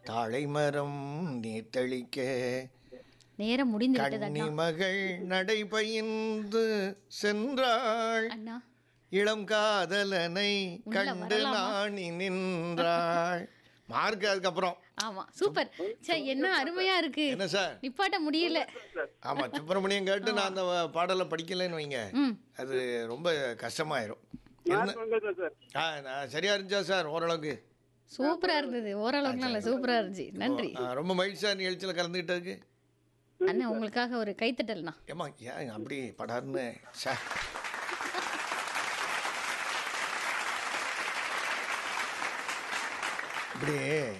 தாழை மரம் நீர் தெளிக்க நேரம் முடிந்து விட்டது அண்ணா கன்னிமகள் நடைபயின்று சென்றாள் அண்ணா இளம் காதலனை உள்ள கண்டு வரலாமா? நாணி நின்றாள் மார்க் அதுக்கப்புறம் ஆமா சூப்பர் சே என்ன அருமையா இருக்கு என்ன சார் நிப்பாட்ட முடியல ஆமா சுப்பிரமணியம் கேட்டு நான் அந்த பாடலை படிக்கலைன்னு வைங்க ம் அது ரொம்ப கஷ்டமாயிரும் என்ன சார் ஆ நான் சரியா இருந்துச்சா சார் ஓரளவுக்கு சூப்பரா இருந்தது ஓரளவுக்கு நல்ல சூப்பரா இருந்துச்சு நன்றி ஆ, ரொம்ப மகிழ்ச்சியா நிகழ்ச்சியில் கலந்துக்கிட்டதுக்கு அண்ணா உங்களுக்காக ஒரு கைத்தட்டல்ண்ணா ஏமா ஏன் அப்படி படார்னு சார் இப்படி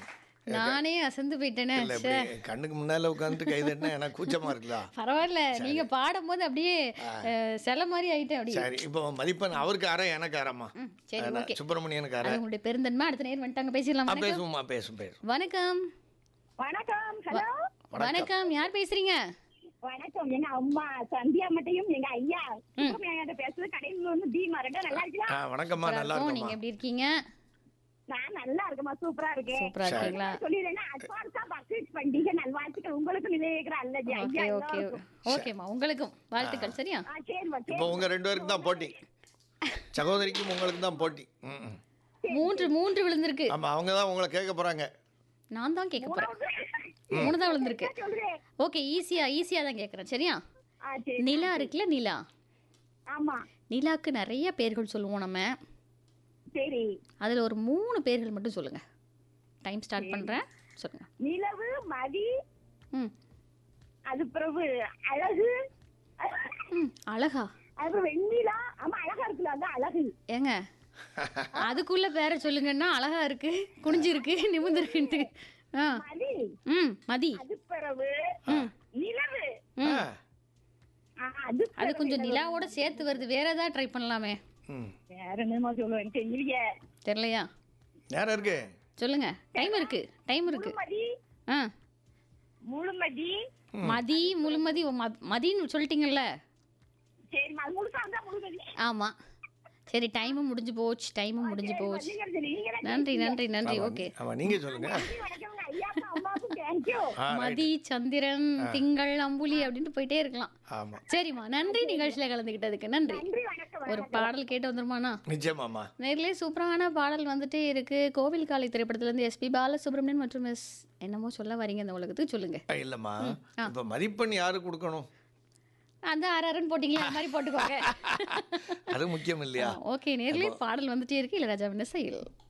நானே அசந்து போயிட்டேனே இல்ல ச்சே. இப்படி கண்ணுக்கு முன்னால உட்காந்துட்டு கை தட்டினா எனக்கு கூச்சமா இருக்குதா பரவாயில்ல நீங்க பாடும்போது அப்படியே அஹ், சிலை மாதிரி ஆயிட்டேன் அப்படியே சரி இப்போ மதிப்பெண் அவருக்கு அரை எனக்கு அரைம்மா ம், சரி ஓகே சுப்பிரமணியனுக்கு அரை அது உங்களுடைய பெருந்தன்மை அடுத்த நேரம் வந்துட்டாங்க பேசிடலாம் ஆ, வணக்கம் பேசுவோம்மா பேசும் பேசும் வணக்கம் வணக்கம் ஹலோ வணக்கம் யார் பேசுறீங்க வணக்கம் எங்க அம்மா சந்தியா மட்டும் எங்க ஐயா சுப்பிரமணியன் பேசுறது கடையில் வந்து தீமா ரெண்டும் நல்லா இருக்கியா ஆ வணக்கம்மா நல்லா இருக்கும். இருக்கும்மா நீங்க எப்படி இருக்கீங்க நான் நல்லா இருக்கேம்மா சூப்பரா இருக்கேன் சூப்பரா இருக்கீங்களா சொல்லிடுறேன்னா அட்வான்ஸா பக்ரீத் பண்டிகை நல்வாழ்த்துக்கள் உங்களுக்கு நினைவுகிற அல்லது ஓகே ஐயா ஓகே எல்லாருக்கும். ஓகேம்மா உங்களுக்கும் வாழ்த்துக்கள் சரியா ஆ சரிம்மா இப்போ சரி உங்க ரெண்டு பேருக்கு தான் போட்டி சகோதரிக்கும் உங்களுக்கு தான் போட்டி ம் ம். மூன்று மூன்று விழுந்திருக்கு ஆமா அவங்க தான் உங்களை கேட்க போறாங்க நான் தான் கேட்க போறேன் மூணு தான் விழுந்திருக்கு சொல்றேன் ஓகே ஈஸியா ஈஸியா தான் கேட்குறேன் சரியா ஆ சரி நிலா இருக்குல்ல நிலா ஆமா நிலாக்கு நிறைய பேர்கள் சொல்லுவோம் நம்ம சரி அதில் ஒரு மூணு பேர்கள் மட்டும் சொல்லுங்க டைம் ஸ்டார்ட் பண்றேன் சொல்லுங்க நிலவு மதி ம் அது பிறகு அழகு ம் அழகா அது வெண்ணிலா ஆமா அழகா இருக்குல்ல அதான் அழகு ஏங்க அதுக்குள்ள பேரை சொல்லுங்கன்னா அழகா இருக்கு குனிஞ்சிருக்கு நிமிர்ந்திருக்குன்ட்டு ஆ மதி ம் மதி அது பிறகு நிலவு ஆ. ஆ, அது அது கொஞ்சம் நிலாவோட சேர்த்து வருது வேற ஏதாவது ட்ரை பண்ணலாமே ம் வேற என்னமா சொல்லுவேன் தெரியலையே தெரியலையா நேரம் இருக்கு சொல்லுங்க டைம் இருக்கு டைம் இருக்கு முழுமதி ஆ முழுமதி மதி முழுமதி ஓ, ம- மதின்னு சொல்லிட்டீங்கல்ல சரி அது முழுசா இருந்தா முழுமதி ஆமா சரி டைமும் முடிஞ்சு போச்சு டைமும் முடிஞ்சு போச்சு நீங்க சரி, நீங்க தான் நன்றி நன்றி நன்றி ஆமா, ஓகே ஆமா நீங்க சொல்லுங்க நன்றி, வணக்கம்ங்க. ஐயாக்கும் அம்மாவுக்கும் தேங்க்யூ ஆ, right. மதி சந்திரன் திங்கள் அம்புலி அப்படின்ட்டு போயிட்டே இருக்கலாம் ஆமா சரிம்மா நன்றி நிகழ்ச்சியில கலந்துக்கிட்டதுக்கு நன்றி நன்றி வணக்கம் ஒரு பாடல் கேட்டு வந்துருமாண்ணா நிச்சயமாம்மா நேர்லயே சூப்பரான பாடல் வந்துட்டே இருக்கு கோவில் காலை திரைப்படத்துல இருந்து எஸ்பி பாலசுப்ரமணியன் மற்றும் எஸ் என்னமோ சொல்ல வரீங்க இந்த உலகத்துக்கு சொல்லுங்க ஆ, இல்லம்மா இப்ப மதிப்பெண் யாரு கொடுக்கணும் அந்த அரரன் போட்டிங்களா அந்த மாதிரி போட்டுக்கோங்க அது முக்கியம் இல்லையா ஓகே நேர்லயே பாடல் வந்துட்டே இருக்கு இளையராஜா செயல்